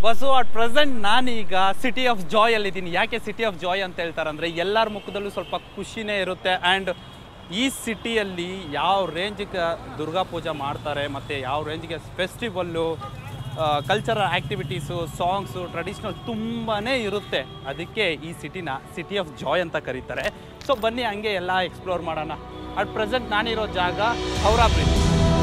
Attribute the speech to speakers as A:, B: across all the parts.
A: bus at present ನಾನೀಗ city of joy ಅಲ್ಲಿದ್ದೀನಿ ಯಾಕೆ ಸಿಟಿ ಆಫ್ ಜಾಯ್ ಅಂತ ಹೇಳ್ತಾರೆ ಅಂದರೆ ಎಲ್ಲರ ಮುಖದಲ್ಲೂ ಸ್ವಲ್ಪ ಖುಷಿನೇ ಇರುತ್ತೆ ಆ್ಯಂಡ್ ಈ ಸಿಟಿಯಲ್ಲಿ ಯಾವ ರೇಂಜಿಗೆ ದುರ್ಗಾ ಪೂಜೆ ಮಾಡ್ತಾರೆ ಮತ್ತು ಯಾವ ರೇಂಜ್ಗೆ festival cultural activities songs traditional ತುಂಬಾ ಇರುತ್ತೆ ಅದಕ್ಕೆ ಈ ಸಿಟಿನ ಸಿಟಿ ಆಫ್ ಜಾಯ್ ಅಂತ ಕರೀತಾರೆ ಸೊ ಬನ್ನಿ ಹಂಗೆ ಎಲ್ಲ ಎಕ್ಸ್ಪ್ಲೋರ್ ಮಾಡೋಣ ಅಟ್ ಪ್ರೆಸೆಂಟ್ ನಾನಿರೋ ಜಾಗ ಹೌರಾ ಬ್ರಿಡ್ಜ್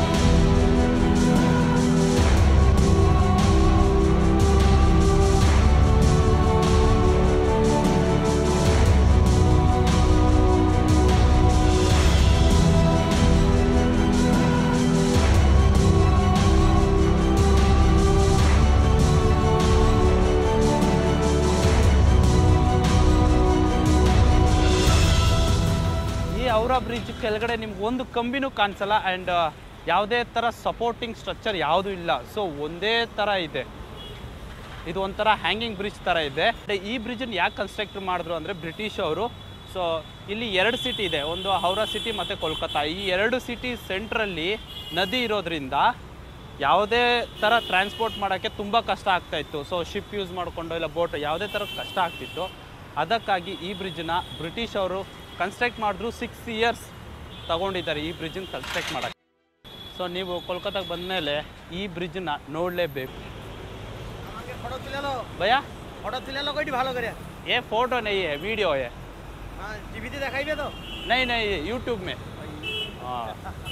A: ಈ ಔರಾ ಬ್ರಿಡ್ಜ್ ಕೆಳಗಡೆ ನಿಮ್ಗೆ ಒಂದು ಕಂಬಿನೂ ಕಾಣಿಸಲ್ಲ ಆ್ಯಂಡ್ ಯಾವುದೇ ಥರ ಸಪೋರ್ಟಿಂಗ್ ಸ್ಟ್ರಕ್ಚರ್ ಯಾವುದೂ ಇಲ್ಲ ಸೊ ಒಂದೇ ಥರ ಇದೆ ಇದು ಒಂಥರ ಹ್ಯಾಂಗಿಂಗ್ ಬ್ರಿಡ್ಜ್ ಥರ ಇದೆ ಮತ್ತೆ ಈ ಬ್ರಿಡ್ಜನ್ನು ಯಾಕೆ ಕನ್ಸ್ಟ್ರಕ್ಟ್ ಮಾಡಿದ್ರು ಅಂದರೆ ಬ್ರಿಟಿಷ್ ಅವರು ಸೊ ಇಲ್ಲಿ ಎರಡು ಸಿಟಿ ಇದೆ ಒಂದು ಹೌರಾ ಸಿಟಿ ಮತ್ತು ಕೋಲ್ಕತ್ತಾ ಈ ಎರಡು ಸಿಟಿ ಸೆಂಟ್ರಲ್ಲಿ ನದಿ ಇರೋದ್ರಿಂದ ಯಾವುದೇ ಥರ ಟ್ರಾನ್ಸ್ಪೋರ್ಟ್ ಮಾಡೋಕ್ಕೆ ತುಂಬ ಕಷ್ಟ ಆಗ್ತಾ ಇತ್ತು ಸೊ ಶಿಪ್ ಯೂಸ್ ಮಾಡಿಕೊಂಡು ಇಲ್ಲ ಬೋಟ್ ಯಾವುದೇ ಥರ ಕಷ್ಟ ಆಗ್ತಿತ್ತು ಅದಕ್ಕಾಗಿ ಈ ಬ್ರಿಡ್ಜನ್ನ ಬ್ರಿಟಿಷ್ ಅವರು ಕನ್ಸ್ಟ್ರಕ್ಟ್ ಮಾಡಿದ್ರು ಸಿಕ್ಸ್ ಇಯರ್ಸ್ ತಗೊಂಡಿದ್ದಾರೆ ಈ ಬ್ರಿಡ್ಜನ್ನ ಕನ್ಸ್ಟ್ರಕ್ಟ್ ಮಾಡೋಕ್ಕೆ ಸೊ ನೀವು ಕೋಲ್ಕತ್ತಾಗೆ ಬಂದಮೇಲೆ ಈ ಬ್ರಿಡ್ಜನ್ನ ನೋಡಲೇಬೇಕು
B: ফটো তুলে লো
A: ಭಯ
B: ফটো তুলে লো কইটি ভালো করে
A: ये फोटो नहीं है वीडियो है
B: হ্যাঁ টিভিতে দেখাইবে তো
A: नहीं नहीं यूट्यूब में हाँ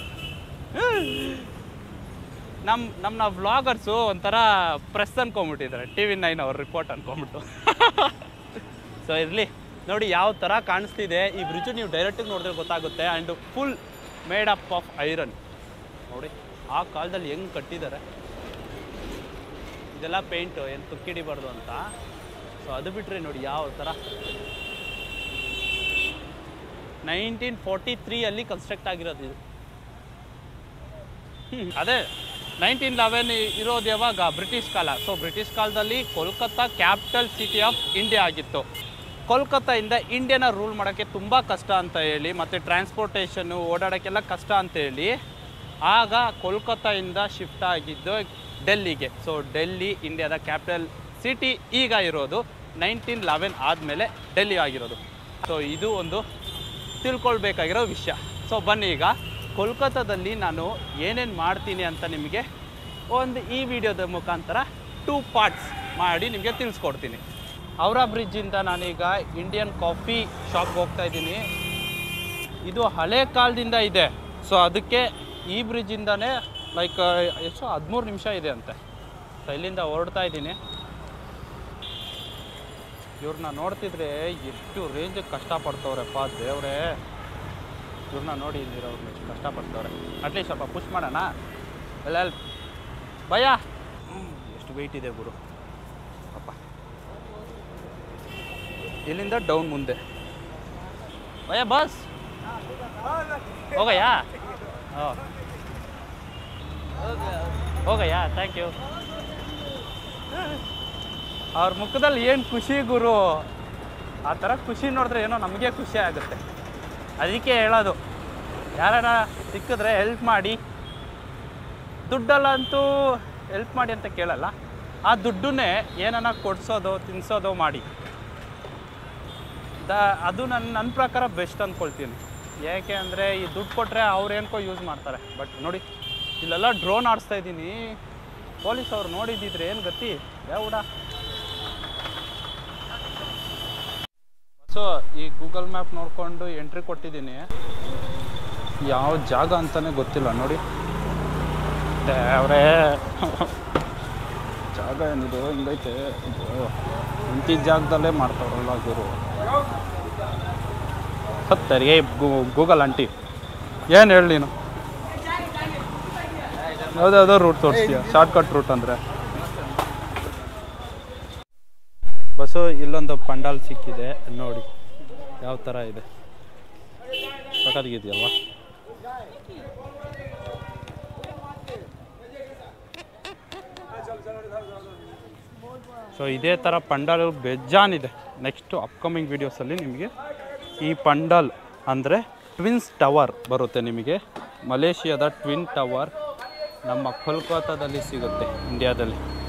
A: ನಮ್ಮ ನಮ್ಮ ವ್ಲಾಗರ್ಸು ಒಂಥರ ಪ್ರೆಸ್ ಅನ್ಕೊಂಬಿಟ್ಟಿದ್ದಾರೆ ಟಿ ವಿ ನೈನ್ ಅವ್ರ ರಿಪೋರ್ಟ್ ಅನ್ಕೊಂಬಿಟ್ಟು ಸೊ ಇರಲಿ ನೋಡಿ ಯಾವ ಥರ ಕಾಣಿಸ್ತಿದೆ ಈ ಬ್ರಿಡ್ಜು ನೀವು ಡೈರೆಕ್ಟಿಗೆ ನೋಡಿದ್ರೆ ಗೊತ್ತಾಗುತ್ತೆ and full made up of iron ನೋಡಿ ಆ ಕಾಲದಲ್ಲಿ ಹೆಂಗೆ ಕಟ್ಟಿದ್ದಾರೆ ಇದೆಲ್ಲ ಪೇಂಟು ಏನು ತುಕ್ಕಿಡಿಬಾರ್ದು ಅಂತ ಸೊ ಅದು ಬಿಟ್ಟರೆ ನೋಡಿ ಯಾವ ಥರ ನೈನ್ಟೀನ್ ಫೋರ್ಟಿ ತ್ರೀಯಲ್ಲಿ ಕನ್ಸ್ಟ್ರಕ್ಟ್ ಆಗಿರೋದು ಇದು ಹ್ಮ್, ಅದೇ ನೈನ್ಟೀನ್ ಲೆವೆನ್ ಇರೋದು ಯಾವಾಗ ಬ್ರಿಟಿಷ್ ಕಾಲ ಸೊ ಬ್ರಿಟಿಷ್ ಕಾಲದಲ್ಲಿ Kolkata capital city of India ಆಗಿತ್ತು ಕೋಲ್ಕತ್ತಾಯಿಂದ ಇಂಡಿಯಾನ ರೂಲ್ ಮಾಡೋಕ್ಕೆ ತುಂಬ ಕಷ್ಟ ಅಂತ ಹೇಳಿ ಮತ್ತು ಟ್ರಾನ್ಸ್ಪೋರ್ಟೇಷನ್ನು ಓಡಾಡೋಕ್ಕೆಲ್ಲ ಕಷ್ಟ ಅಂತ ಹೇಳಿ ಆಗ ಕೋಲ್ಕತ್ತಾಯಿಂದ ಶಿಫ್ಟ್ ಆಗಿದ್ದು ಡೆಲ್ಲಿಗೆ ಸೊ ಡೆಲ್ಲಿ ಇಂಡಿಯಾದ ಕ್ಯಾಪಿಟಲ್ ಸಿಟಿ ಈಗ ಇರೋದು ನೈನ್ಟೀನ್ ಲೆವೆನ್ ಆದಮೇಲೆ ಡೆಲ್ಲಿ ಆಗಿರೋದು ಸೊ ಇದು ಒಂದು ತಿಳ್ಕೊಳ್ಬೇಕಾಗಿರೋ ವಿಷಯ ಸೊ ಬನ್ನಿ ಈಗ ಕೋಲ್ಕತ್ತಾದಲ್ಲಿ ನಾನು ಏನೇನು ಮಾಡ್ತೀನಿ ಅಂತ ನಿಮಗೆ ಒಂದು ಈ ವಿಡಿಯೋದ ಮುಖಾಂತರ ಟೂ ಪಾರ್ಟ್ಸ್ ಮಾಡಿ ನಿಮಗೆ ತಿಳಿಸ್ಕೊಡ್ತೀನಿ ಔರಾ ಬ್ರಿಡ್ಜಿಂದ ನಾನೀಗ ಇಂಡಿಯನ್ ಕಾಫಿ ಶಾಪ್ಗೆ ಹೋಗ್ತಾ ಇದ್ದೀನಿ ಇದು ಹಳೆ ಕಾಲದಿಂದ ಇದೆ ಸೊ ಅದಕ್ಕೆ ಈ ಬ್ರಿಡ್ಜಿಂದನೇ ಲೈಕ್ ಎಷ್ಟು ಹದಿಮೂರು ನಿಮಿಷ ಇದೆ ಅಂತೆ ಸೊ ಇಲ್ಲಿಂದ ಹೊರಡ್ತಾ ಇದ್ದೀನಿ ಇವ್ರನ್ನ ನೋಡ್ತಿದ್ರೆ ಎಷ್ಟು ರೇಂಜಿಗೆ ಕಷ್ಟಪಡ್ತವ್ರಪ್ಪ ದೇವ್ರೇ ಇವ್ರನ್ನ ನೋಡಿ ಇಲ್ಲಿರೋರ್ನ ಎಷ್ಟು ಕಷ್ಟಪಡ್ತವ್ರೆ ಅಟ್ಲೀಸ್ಟ್ ಸ್ವಲ್ಪ ಪುಷ್ ಮಾಡೋಣ ಎಲ್ಲ ಹೆಲ್ಪ್ ಭಯ ಹ್ಮ್, ಎಷ್ಟು ವೆಯ್ಟ್ ಇದೆ ಗುರು ಅಪ್ಪ ಇಲ್ಲಿಂದ ಡೌನ್ ಮುಂದೆ ಭಯ ಬಸ್ ಹೋಗಯ್ಯಾ ಹಾಂ ಹೋಗಯ್ಯಾ ಥ್ಯಾಂಕ್ ಯು ಅವ್ರ ಮುಖದಲ್ಲಿ ಏನು ಖುಷಿ ಗುರು ಆ ಥರ ಖುಷಿ ನೋಡಿದ್ರೆ ಏನೋ ನಮಗೆ ಖುಷಿ ಆಗುತ್ತೆ ಅದಕ್ಕೆ ಹೇಳೋದು ಯಾರಾರ ಸಿಕ್ಕಿದ್ರೆ ಹೆಲ್ಪ್ ಮಾಡಿ ದುಡ್ಡಲ್ಲ ಅಂತೂ ಹೆಲ್ಪ್ ಮಾಡಿ ಅಂತ ಕೇಳಲ್ಲ ಆ ದುಡ್ಡನ್ನೇ ಏನನ್ನ ಕೊಡ್ಸೋದು ತಿನ್ಸೋದು ಮಾಡಿ ದ ಅದು ನನ್ನ ನನ್ನ ಪ್ರಕಾರ ಬೆಸ್ಟ್ ಅಂದ್ಕೊಳ್ತೀನಿ ಯಾಕೆ ಅಂದರೆ ಈ ದುಡ್ಡು ಕೊಟ್ಟರೆ ಅವ್ರು ಏನಕ್ಕೋ ಯೂಸ್ ಮಾಡ್ತಾರೆ ಬಟ್ ನೋಡಿ ಇಲ್ಲೆಲ್ಲ ಡ್ರೋನ್ ಆಡಿಸ್ತಾ ಇದ್ದೀನಿ ಪೊಲೀಸ್ ಅವ್ರು ನೋಡಿದ್ದಿದ್ರೆ ಏನು ಗತಿ ಯಾವಡ ಸೊ ಈ ಗೂಗಲ್ ಮ್ಯಾಪ್ ನೋಡಿಕೊಂಡು ಎಂಟ್ರಿ ಕೊಟ್ಟಿದ್ದೀನಿ ಯಾವ ಜಾಗ ಅಂತಲೇ ಗೊತ್ತಿಲ್ಲ ನೋಡಿ ಅವರೇ ಜಾಗ ಏನಿದು ಹಿಂಗೈತೆ ಅಯ್ಯೋ, ಇಂತಿದ್ದ ಜಾಗದಲ್ಲೇ ಮಾಡ್ತಾವ್ರಲ್ಲ ಗುರು ಸತ್ತರಿಗೆ ಗೂಗಲ್ ಆಂಟಿ ಏನು ಹೇಳಿ ನೀನು ಯಾವುದ್ಯಾವುದೋ ರೂಟ್ ತೋರಿಸ್ತೀಯ ಶಾರ್ಟ್ಕಟ್ ರೂಟ್ ಅಂದರೆ ಬಸ್ಸು ಇಲ್ಲೊಂದು ಪಂಡಾಲ್ ಸಿಕ್ಕಿದೆ ನೋಡಿ ಯಾವ ಥರ ಇದೆ ಸಖತ್ತಾಗಿದೆಯಲ್ವಾ ಸೊ ಇದೇ ಥರ ಪಂಡಾಲ್ ಬೇಜಾನಿದೆ ನೆಕ್ಸ್ಟು ಅಪ್ಕಮಿಂಗ್ ವೀಡಿಯೋಸಲ್ಲಿ ನಿಮಗೆ ಈ ಪಂಡಾಲ್ ಅಂದರೆ ಟ್ವಿನ್ಸ್ ಟವರ್ ಬರುತ್ತೆ ನಿಮಗೆ ಮಲೇಷಿಯಾದ ಟ್ವಿನ್ ಟವರ್ ನಮ್ಮ ಕೋಲ್ಕತ್ತಾದಲ್ಲಿ ಸಿಗುತ್ತೆ ಇಂಡಿಯಾದಲ್ಲಿ